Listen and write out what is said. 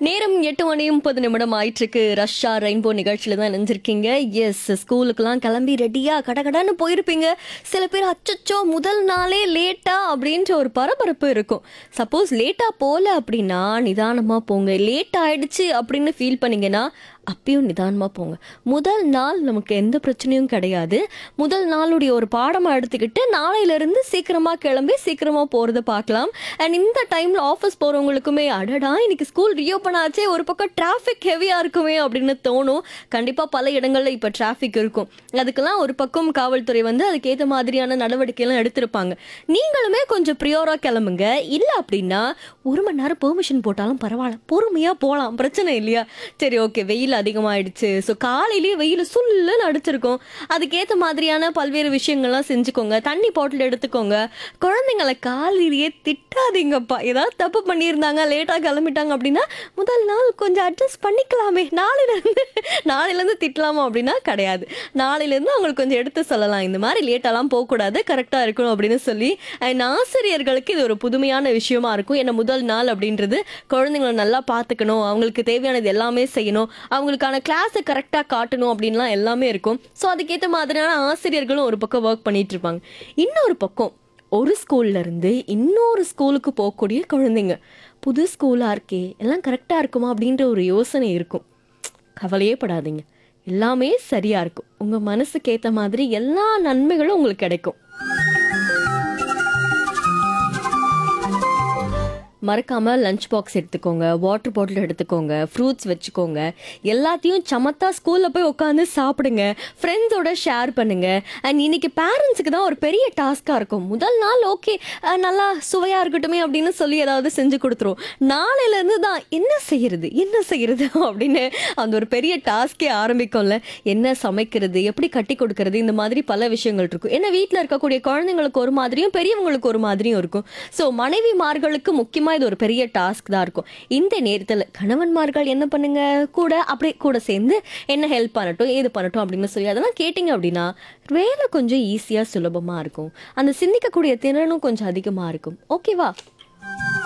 நேரம் எட்டு மணி முப்பது நிமிடம் ஆயிட்டிருக்கு ரஷ்யா ரெயின்போ நிகழ்ச்சியில தான் நினைஞ்சிருக்கீங்க எஸ் ஸ்கூலுக்குலாம் கிளம்பி ரெடியா கடகடன்னு போயிருப்பீங்க சில பேர் அச்சச்சோ முதல் நாளே லேட்டா அப்படின்ற ஒரு பரபரப்பு இருக்கும் சப்போஸ் லேட்டா போல அப்படின்னா நிதானமா போங்க லேட் ஆயிடுச்சு அப்படின்னு ஃபீல் பண்ணீங்கன்னா அப்பயும் நிதானமாக போங்க முதல் நாள் நமக்கு எந்த பிரச்சனையும் கிடையாது முதல் நாளுடைய ஒரு பாடமாக எடுத்துக்கிட்டு நாளையிலேருந்து சீக்கிரமாக கிளம்பி சீக்கிரமாக போகிறத பார்க்கலாம் அண்ட் இந்த டைமில் ஆஃபீஸ் போகிறவங்களுக்குமே அடடா இன்னைக்கு ஸ்கூல் ரீஓப்பன் ஆச்சே ஒரு பக்கம் டிராஃபிக் ஹெவியாக இருக்குமே அப்படின்னு தோணும் கண்டிப்பாக பல இடங்களில் இப்போ டிராஃபிக் இருக்கும் அதுக்கெல்லாம் ஒரு பக்கம் காவல்துறை வந்து அதுக்கேற்ற மாதிரியான நடவடிக்கைலாம் எடுத்திருப்பாங்க நீங்களுமே கொஞ்சம் ப்ரியோராக கிளம்புங்க இல்லை அப்படின்னா ஒரு மணி நேரம் பெர்மிஷன் போட்டாலும் பரவாயில்ல பொறுமையாக போகலாம் பிரச்சனை இல்லையா சரி ஓகே வெயில் அதிகமாயிடுச்சு ஸோ காலையிலேயே வெயில் சுல்லுன்னு அடிச்சிருக்கும் அதுக்கேற்ற மாதிரியான பல்வேறு விஷயங்கள்லாம் செஞ்சுக்கோங்க தண்ணி பாட்டில் எடுத்துக்கோங்க குழந்தைங்களை காலையிலேயே திட்டாதீங்கப்பா ஏதாவது தப்பு பண்ணியிருந்தாங்க லேட்டாக கிளம்பிட்டாங்க அப்படின்னா முதல் நாள் கொஞ்சம் அட்ஜஸ்ட் பண்ணிக்கலாமே நாளையிலேருந்து நாளையிலேருந்து திட்டலாமா அப்படின்னா கிடையாது நாளையிலேருந்து அவங்களுக்கு கொஞ்சம் எடுத்து சொல்லலாம் இந்த மாதிரி லேட்டாலாம் போகக்கூடாது கரெக்டாக இருக்கணும் அப்படின்னு சொல்லி அண்ட் ஆசிரியர்களுக்கு இது ஒரு புதுமையான விஷயமா இருக்கும் ஏன்னா முதல் நாள் அப்படின்றது குழந்தைங்களை நல்லா பார்த்துக்கணும் அவங்களுக்கு தேவையானது எல்லாமே செய்யணும் அவங்களுக்கான கிளாஸை கரெக்டாக காட்டணும் அப்படின்லாம் எல்லாமே இருக்கும் ஸோ அதுக்கேற்ற மாதிரியான ஆசிரியர்களும் ஒரு பக்கம் ஒர்க் பண்ணிட்டு இருப்பாங்க இன்னொரு பக்கம் ஒரு ஸ்கூல்ல இருந்து இன்னொரு ஸ்கூலுக்கு போகக்கூடிய குழந்தைங்க புது ஸ்கூலாக இருக்கே எல்லாம் கரெக்டாக இருக்குமா அப்படின்ற ஒரு யோசனை இருக்கும் கவலையே படாதீங்க எல்லாமே சரியா இருக்கும் உங்க மனசுக்கு ஏற்ற மாதிரி எல்லா நன்மைகளும் உங்களுக்கு கிடைக்கும் மறக்காம லஞ்ச் பாக்ஸ் எடுத்துக்கோங்க வாட்டர் பாட்டில் எடுத்துக்கோங்க ஃப்ரூட்ஸ் வச்சுக்கோங்க எல்லாத்தையும் சமத்தா ஸ்கூல்ல போய் உட்காந்து சாப்பிடுங்க ஃப்ரெண்ட்ஸோட ஷேர் பண்ணுங்க அண்ட் இன்னைக்கு பேரண்ட்ஸுக்கு தான் ஒரு பெரிய டாஸ்கா இருக்கும் முதல் நாள் ஓகே நல்லா சுவையா இருக்கட்டுமே அப்படின்னு சொல்லி ஏதாவது செஞ்சு கொடுத்துரும் நாளையில இருந்து தான் என்ன செய்யறது என்ன செய்யறது அப்படின்னு அந்த ஒரு பெரிய டாஸ்கே ஆரம்பிக்கும்ல என்ன சமைக்கிறது எப்படி கட்டி கொடுக்கறது இந்த மாதிரி பல விஷயங்கள் இருக்கும் ஏன்னா வீட்டில் இருக்கக்கூடிய குழந்தைங்களுக்கு ஒரு மாதிரியும் பெரியவங்களுக்கு ஒரு மாதிரியும் இருக்கும் ஸோ மனைவிமார்களுக்கு முக்கியமாக இது ஒரு பெரிய டாஸ்க் தான் இருக்கும் இந்த நேரத்தில் கணவன்மார்கள் என்ன பண்ணுங்க கூட அப்படியே கூட சேர்ந்து என்ன ஹெல்ப் பண்ணட்டும் ஏது பண்ணட்டும் அப்படின்னு சொல்லி அதெல்லாம் கேட்டிங்க அப்படின்னா வேலை கொஞ்சம் ஈஸியாக சுலபமாக இருக்கும் அந்த சிந்திக்கக்கூடிய திறனும் கொஞ்சம் அதிகமாக இருக்கும் ஓகேவா